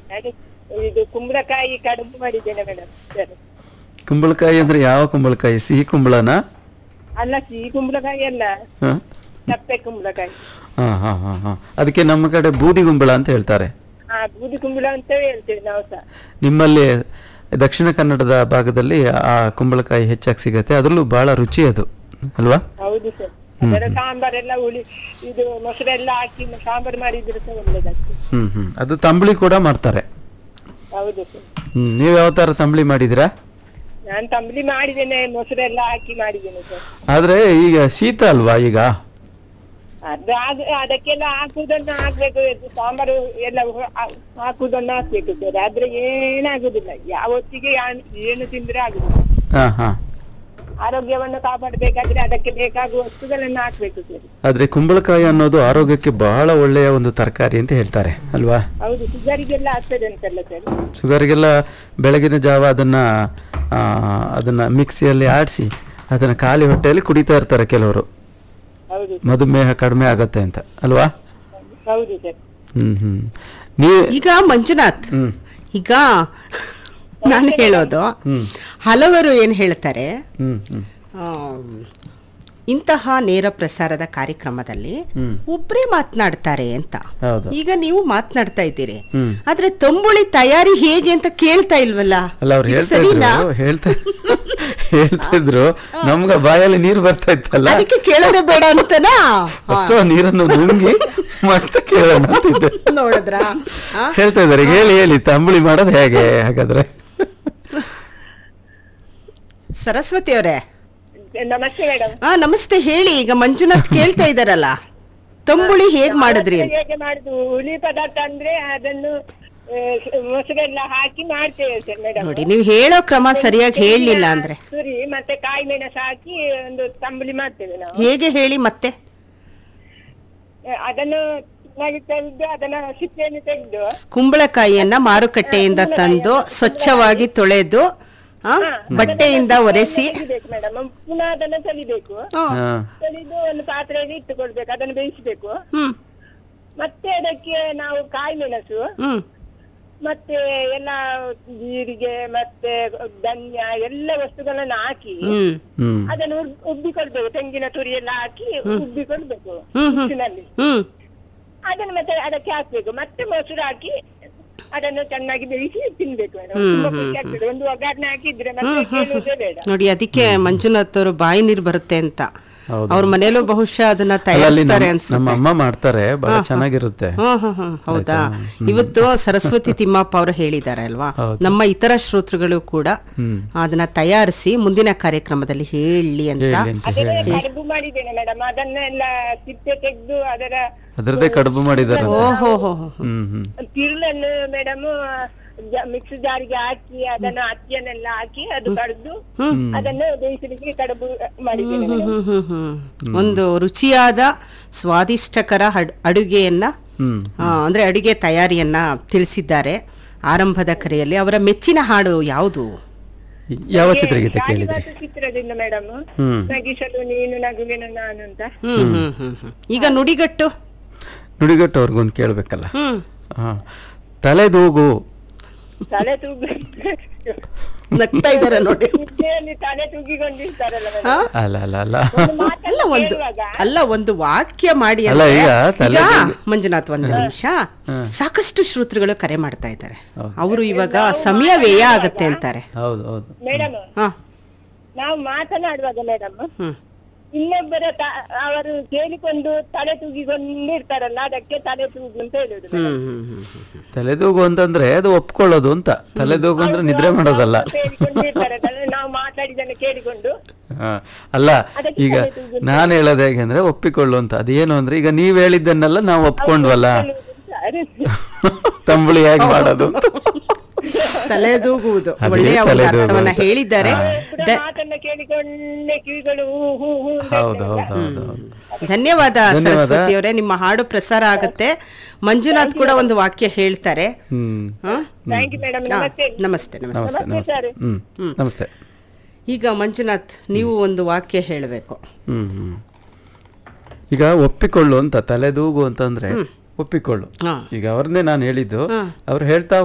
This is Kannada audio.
ಅದು ಇದು ಕುಂಬಳಕಾಯಿ ಕಡುಬು ಮಾಡಿದ್ದೇನೆ ಮೇಡಮ್ ಸರ್ ಕುಂಬಳಕಾಯಿ ಅಂದ್ರೆ ಯಾವ ಕುಂಬಳಕಾಯಿ ಸಿಹಿ ಕುಂಬಳನ ಅಲ್ಲ ಸಿಹಿ ಕುಂಬಳಕಾಯಿ ಅಲ್ಲ ಹ? ಸಪ್ಪೆ ಕುಂಬಳಕಾಯಿ ಹಾ ಹಾ ಹಾ ಹಾ ಅದಕ್ಕೆ ನಮ್ಮ ಕಡೆ ಬೂದಿ ಕುಂಬಳ ಅಂತ ಹೇಳ್ತಾರೆ ಹಾ ಬೂದಿ ಕುಂಬಳ ಅಂತ ಹೇಳ್ತೇವೆ ನಾವು ಸಹ ನಿಮ್ಮಲ್ಲಿ ದಕ್ಷಿಣ ಕನ್ನಡದ ಭಾಗದಲ್ಲಿ ಆ ಕುಂಬಳಕಾಯಿ ಹೆಚ್ಚಾಗಿ ಸಿಗತ್ತೆ ಅದರಲ್ಲೂ ಬಹಳ ರುಚಿ ಅದು ಅಲ್ವಾ ಹೌದು ಸರ್ ಅದರ ಸಾಂಬಾರೆಲ್ಲ ಹುಳಿ ಇದು ಮೊಸರೆಲ್ಲ ಹಾಕಿ ಸಾಂಬಾರ್ ಮಾಡಿದ್ರೆ ಸಹ ಒಳ್ಳೇದಾಗ್ತದೆ ಹ್ಮ್ ಹ್ಮ್ ಅದು ತಂಬಳಿ ಕೂಡ ಮಾಡ್ತಾರೆ ಹೌದು ಸರ್ ಹ್ಮ್ ನೀವು ಯಾವ ತರ ತಂಬಳಿ ಮಾಡಿದಿರಾ ನಾನು ತಂಬಳಿ ಮಾಡಿದ್ದೇನೆ ಮೊಸರೆಲ್ಲ ಹಾಕಿ ಮಾಡಿದ್ದೇನೆ ಸರ್ ಆದ್ರೆ ಈಗ ಶೀತ ಅಲ್ವಾ ಈಗ ಅದು ಆಗ- ಅದಕ್ಕೆಲ್ಲ ಹಾಕುದನ್ನ ಹಾಕ್ಬೇಕು ಇದು ಸಾಂಬಾರು ಎಲ್ಲ ಹೊ- ಹಾ- ಹಾಕುದನ್ನ ಹಾಕ್ಬೇಕು ಸರ್ ಆದ್ರೆ ಏನಾಗುದಿಲ್ಲ ಯಾವತ್ತಿಗೆ ಯಾನ್- ಏನು ತಿಂದ್ರೆ ಆಗುದಿಲ್ಲ ಹಾ ಹಾ ಆರೋಗ್ಯವನ್ನು ಕಾಪಾಡಬೇಕಾದ್ರೆ ಅದಕ್ಕೆ ಬೇಕಾಗುವ ವಸ್ತುಗಳನ್ನ ಹಾಕ್ಬೇಕು ಸರ್ ಆದ್ರೆ ಕುಂಬಳಕಾಯಿ ಅನ್ನೋದು ಆರೋಗ್ಯಕ್ಕೆ ಬಹಳ ಒಳ್ಳೆಯ ಒಂದು ತರಕಾರಿ ಅಂತ ಹೇಳ್ತಾರೆ ಅಲ್ವಾ ಹೌದು ಶುಗರಿಗೆಲ್ಲ ಆಗ್ತದೆ ಅಂತಲ್ಲ ಸರ್ ಶುಗರಿಗೆಲ್ಲ ಬೆಳಗಿನ ಜಾವ ಅದನ್ನ ಆ, ಅದನ್ನ ಮಿಕ್ಸಿಯಲ್ಲಿ ಆಡಿಸಿ ಅದನ್ನ ಖಾಲಿ ಹೊಟ್ಟೆಯಲ್ಲಿ ಕುಡಿತಾ ಇರ್ತಾರೆ ಕೆಲವರು ಹೌದು ಮಧುಮೇಹ ಕಡಿಮೆ ಆಗತ್ತೆ ಅಂತ ಅಲ್ವಾ ಹೌದು ಸರ್ ಹ್ಮ್ ಹ್ಮ್ ನೀ ಈಗ ಮಂಜುನಾಥ್ ಹ್ಮ್ ಈಗ ನಾನು ಹೇಳೋದು ಹಲವರು ಏನ್ ಹೇಳ್ತಾರೆ ಹ್ಮ್ ಹ್ಮ್ ಆಮ್, ಇಂತಹ ನೇರ ಪ್ರಸಾರದ ಕಾರ್ಯಕ್ರಮದಲ್ಲಿ ಹ್ಮ್. ಒಬ್ರೇ ಮಾತನಾಡ್ತಾರೆ ಅಂತ ಹೌದು ಈಗ ನೀವು ಮಾತನಾಡ್ತಾ ಇದ್ದೀರಿ ಹ್ಮ್. ಆದ್ರೆ ತಂಬುಳಿ ತಯಾರಿ ಹೇಗೆ ಅಂತ ಕೇಳ್ತಾ ಇಲ್ವಲ್ಲ ಅಲ್ಲ ಅವ್ರು ಇದು ಹೇಳ್ತಾ ಸರಿನಾ? ಇದ್ರು ಹೇಳ್ತಾ ಹೇಳ್ತಾ ಇದ್ರು ನಮ್ಗ ಬಾಯಲ್ಲಿ ನೀರು ಬರ್ತಾ ಇತ್ತಲ್ಲ ಅದಕ್ಕೆ ಕೇಳೋದೇ ಬೇಡ ಅಂತನಾ ಫಸ್ಟ್ ನೀರನ್ನು ನುಂಗಿ ಮತ್ತೆ ಕೇಳೋಣ ಅಂತಿದ್ದೆ ನೋಡಿದ್ರಾ ಆ? ಹೇಳ್ತಾ ಇದ್ದಾರೆ ಈಗ ಹೇಳಿ ಹೇಳಿ ತಂಬುಳಿ ಮಾಡೋದು ಹೇಗೆ ಹಾಗಾದ್ರೆ ಸರಸ್ವತಿ ಅವರೇ ನಮಸ್ತೆ ಮೇಡಮ್ ಆ ನಮಸ್ತೆ ಹೇಳಿ ಈಗ ಮಂಜುನಾಥ್ ಕೇಳ್ತಾ ಇದಾರಲ್ಲ ತಂಬುಳಿ ಹೇಗ್ ಮಾಡಿದ್ರಿ ಅಂತ ಹೇಗೆ ಮಾಡುದು ಹುಳಿ ಪದಾರ್ಥ ಅಂದ್ರೆ ಅದನ್ನು ಆ, ಮೊಸರೆಲ್ಲ ಹಾಕಿ ಮಾಡ್ತೇವೆ ಸರ್ ಮೇಡಮ್ ನೋಡಿ ನೀವು ಹೇಳೋ ಕ್ರಮ ಸರಿಯಾಗಿ ಹೇಳಲಿಲ್ಲ ಅಂದ್ರೆ ಸುರಿ ಮತ್ತೆ ಕಾಯಿ ಮೆಣಸು ಹಾಕಿ ಒಂದು ತಂಬುಳಿ ಮಾಡ್ತೇವೆ ನಾವು ಹೇಗೆ ಹೇಳಿ ಮತ್ತೆ ಆ, ಅದನ್ನು ಚೆನ್ನಾಗಿ ತೆಗೆದು ಅದನ್ನ ಸಿಪ್ಪೆಯನ್ನು ತೆಗೆದು ಕುಂಬಳಕಾಯಿಯನ್ನ ಮಾರುಕಟ್ಟೆಯಿಂದ ತಂದು ಸ್ವಚ್ಛವಾಗಿ ತೊಳೆದು ಆ, ಬಟ್ಟೆಯಿಂದ ಒರೆಸಿ ಮೇಡಮ್ ಪುನಃ ಅದನ್ನ ತೊಳಿಬೇಕು ಹ್ಮ್. ಹಾ ತೊಳೆದು ಒಂದು ಪಾತ್ರೆಯಲ್ಲಿ ಇಟ್ಟುಕೊಳ್ಬೇಕು ಅದನ್ನು ಬೇಯಿಸಬೇಕು ಹ್ಮ್ ಮತ್ತೆ ಅದಕ್ಕೆ ನಾವು ಕಾಯಿ ಮೆಣಸು ಹ್ಮ್ ಮತ್ತೆ ಎಲ್ಲ ಜೀರಿಗೆ ಮತ್ತೆ ಧನ್ಯ ಎಲ್ಲ ವಸ್ತುಗಳನ್ನ ಹಾಕಿ ಹ್ಮ್ ಹ್ಮ್ ಅದನ್ನು ಉಬ್- ಉಬ್ಬಿಕೊಳ್ಬೇಕು ತೆಂಗಿನ ತುರಿ ಎಲ್ಲ ಹಾಕಿ ಉಬ್ಬಿಕೊಳ್ಬೇಕು ಹ್ಮ್, ಹ್ಮ್. ಉಪ್ಪಿನಲ್ಲಿ ಹ್ಮ್ ಅದನ್ನು ಮತ್ತೆ ಅದಕ್ಕೆ ಹಾಕ್ಬೇಕು ಮತ್ತೆ ಮೊಸರು ಹಾಕಿ ಅದನ್ನು ಚೆನ್ನಾಗಿ ಬೇಯಿಸಿ ತಿನ್ಬೇಕು ಮೇಡಮ್ ಹ್ಮ್, ತುಂಬಾ ಹ್ಮ್, ಖುಷಿ ಆಗ್ತದೆ ಒಂದು ಒಗ್ಗರಣೆ ಹಾಕಿದ್ರೆ ಮತ್ತೆ ಕೇಳುವುದೇ ಬೇಡ ನೋಡಿ ಅದಕ್ಕೆ ಮಂಜುನಾಥ್ ಅವರು ಬಾಯಿ ನೀರು ಬರುತ್ತೆ ಅಂತ ಹೌದು. ಅವ್ರ ಮನೇಲೂ ಬಹುಶಃ ಅದನ್ನ ಅಲ್ಲ, ಅಲ್ಲಿ ತಯಾರಿಸ್ತಾರೆ ನಮ್ಮ- ಅನ್ಸುತ್ತೆ ನಮ್ಮ ಅಮ್ಮ ಮಾಡ್ತಾರೆ ಬಹಳ ಚೆನ್ನಾಗಿರುತ್ತೆ ಹ್ಮ್ ಹ್ಮ್ ಹ್ಮ್ ಹೌದಾ ಇವತ್ತು ಸರಸ್ವತಿ ತಿಮ್ಮಪ್ಪ ಅವರು ಹೇಳಿದ್ದಾರೆ ಅಲ್ವಾ ಹೌದು. ನಮ್ಮ ಇತರ ಶ್ರೋತೃಗಳು ಕೂಡ ಹ್ಮ್. ಅದನ್ನ ತಯಾರಿಸಿ ಮುಂದಿನ ಕಾರ್ಯಕ್ರಮದಲ್ಲಿ ಹೇಳಿ ಅಂತ ಹೇಳಿ ಅಂತ ಅದರ ಹೇಳಿ ಕಡುಬು ಮಾಡಿದ್ದೇನೆ ಮೇಡಮ್ ಅದನ್ನೆಲ್ಲ ಸಿಪ್ಪೆ ತೆಗೆದು ಅದರ ಅದರದ್ದೇ ಕಡುಬು ಮಾಡಿದ್ದಾರೆ ಓಹೋ ಹೋ ಹೋ ಹ್ಮ್ ಹ್ಮ್ ತಿರುಳನ್ನು ಮೇಡಮ್ ಮಿಕ್ಸ್ ಜಾರಿಗೆ ಹಾಕಿ ಅದನ್ನು ಅಕ್ಕಿಯನ್ನೆಲ್ಲ ಹಾಕಿ ಅದು ಕಡ್ದು ಅದನ್ನು ಬೇಯಿಸಲಿಕ್ಕೆ ಕಡುಬು ಮಾಡಿದ್ದೇನೆ ಹ್ಮ್ ಮೇಡಮ್ ಹ್ಮ್ ಹ್ಮ್ ಹ್ಮ್ ಒಂದು ರುಚಿಯಾದ ಸ್ವಾದಿಷ್ಟಕರ ಅಡ್- ಅಡುಗೆಯನ್ನ ಹ್ಮ್ ಆ, ಅಂದ್ರೆ ಅಡುಗೆ ತಯಾರಿಯನ್ನ ತಿಳಿಸಿದ್ದಾರೆ ಆರಂಭದ ಕರೆಯಲ್ಲಿ ಅವರ ಮೆಚ್ಚಿನ ಹಾಡು ಯಾವುದು ಯಾವ ಚಿತ್ರಗೀತೆ ಕೇಳಿದ್ರಿ ರಾಣಿವಾಸ ಚಿತ್ರದಿಂದ ಮೇಡಮ್ ಹ್ಮ್ ನಗಿಸಲು ನೀನು ನಗುವೆನು ನಾನು ಅಂತ ಹ್ಮ್ ಹ್ಮ್ ಹ್ಮ್ ಹ್ಮ್ ಈಗ ನುಡಿಗಟ್ಟು ನುಡಿಗಟ್ಟು ಅವ್ರಿಗೊಂದು ಕೇಳ್ಬೇಕಲ್ಲ ಹ್ಮ್ ಹಾ ತಲೆದೂಗು ತಲೆ ತೂಗು ನಗ್ತಾ ಇದಾರೆ ನೋಡಿ ನಿದ್ದೆಯಲ್ಲಿ ತಲೆ ತೂಗಿಕೊಂಡಿರ್ತಾರಲ್ಲ madam. ಹಾ? ಅಲ್ಲ ಅಲ್ಲ ಅಲ್ಲ ಒಂದು ಮಾತನ್ನ ಅಲ್ಲ ಒಂದು ಕೇಳುವಾಗ ಅಲ್ಲ ಒಂದು ವಾಕ್ಯ ಮಾಡಿ ಅಲ್ಲ, ಅಂದ್ರೆ, ಈಗ ತಲೆ ಈಗ ಮೇಲೆ- ಮಂಜುನಾಥ್ ಒಂದು ನಿಮಿಷ ಸಾಕಷ್ಟು ಶ್ರೋತೃಗಳು ಕರೆ ಮಾಡ್ತಾ ಇದ್ದಾರೆ ಹೌದು. ಅವರು ಇವಾಗ ಸಮಯ ವ್ಯಯ ಆಗತ್ತೆ ಅಂತಾರೆ ಹೌದು ಹೌದು ಮೇಡಮ್ ಹಾ ನಾವು ಮಾತನಾಡುವಾಗ ಮೇಡಮ್ ಹ್ಮ್ ಇನ್ನೊಬ್ಬರ ತ- ಅವರು ಕೇಳಿಕೊಂಡು ತಲೆ ತೂಗಿಕೊಂಡಿರ್ತಾರಲ್ಲ ಅದಕ್ಕೆ ತಲೆ ತೂಗು ಅಂತ ಹೇಳುದು madam. ಹ್ಮ್ ಹ್ಮ್ ಹ್ಮ್ ಹ್ಮ್ ತಲೆದೂಗು ಅಂತಂದ್ರೆ ಅದು ಒಪ್ಕೊಳ್ಳೋದು ಅಂತ ತಲೆದೂಗು ಅಂದ್ರೆ ನಿದ್ರೆ ಮಾಡೋದಲ್ಲ ಕೇಳಿಕೊಂಡಿರ್ತಾರೆ ತಲೆ- ನಾವು ಮಾತಾಡಿದನ್ನು ಕೇಳಿಕೊಂಡು ಹಾ, ಅಲ್ಲ ಅದಕ್ಕೆ ಈಗ ತಲೆದೂಗು ಅಂತ. ನಾನು ಹೇಳೋದು ಹೇಗೆ ಅಂದ್ರೆ ಒಪ್ಪಿಕೊಳ್ಳು ಅಂತ ಅದೇನು ಅಂದ್ರೆ ಈಗ ನೀವ್ ಹೇಳಿದ್ದನ್ನೆಲ್ಲ ನಾವು ಒಪ್ಕೊಂಡ್ವಲ್ಲ ಹೇಳುವುದು ಅಂತ. ಅದೇ. ತಂಬುಳಿ ಹೇಗೆ ಮಾಡೋದು ಅಂತ. ತಲೆದೂಗುವುದು ಅದೇ ಒಳ್ಳೆಯ ಒಂದು ತಲೆದೂಗು ಅರ್ಥವನ್ನ ಅಂತ. ಹೇಳಿದ್ದಾರೆ ಒಬ್ಬರ ದ- ಮಾತನ್ನ ಕೇಳಿಕೊಂಡೇ ಕಿವಿಗಳು ಹೂ ಹೂ ಹೂ ಅಂತ ಹೌದು ಇರ್ತದಲ್ಲ. ಹೌದು ಹೌದು ಹೌದು ಧನ್ಯವಾದ ಧನ್ಯವಾದ. ಸರಸ್ವತಿ ಅವರೇ ನಿಮ್ಮ ಹಾಡು ಪ್ರಸಾರ ಆಗತ್ತೆ ಮಂಜುನಾಥ್ ಕೂಡ ಒಂದು ವಾಕ್ಯ ಹೇಳ್ತಾರೆ ಹ್ಮ್ ಹಾ? Thank you madam. ಹಾ, ನಮಸ್ತೆ ನಮಸ್ತೆ ನಮಸ್ತೆ ನಮಸ್ತೆ ನಮಸ್ತೆ ನಮಸ್ತೆ ಸರ್. ಹ್ಮ್ ನಮಸ್ತೆ ಈಗ ಮಂಜುನಾಥ್ ನೀವು ಒಂದು ವಾಕ್ಯ ಹೇಳಬೇಕು ಹ್ಮ್ ಹ್ಮ್ ಈಗ ಒಪ್ಪಿಕೊಳ್ಳು ಅಂತ ತಲೆದೂಗು ಅಂತಂದ್ರೆ ಒಪ್ಪಿಕೊಳ್ಳು ಹಾ. ಈಗ ಅವ್ರನ್ನೇ ನಾನು ಹೇಳಿದ್ದು ಹಾ. ಅವ್ರು ಹೇಳ್ತಾ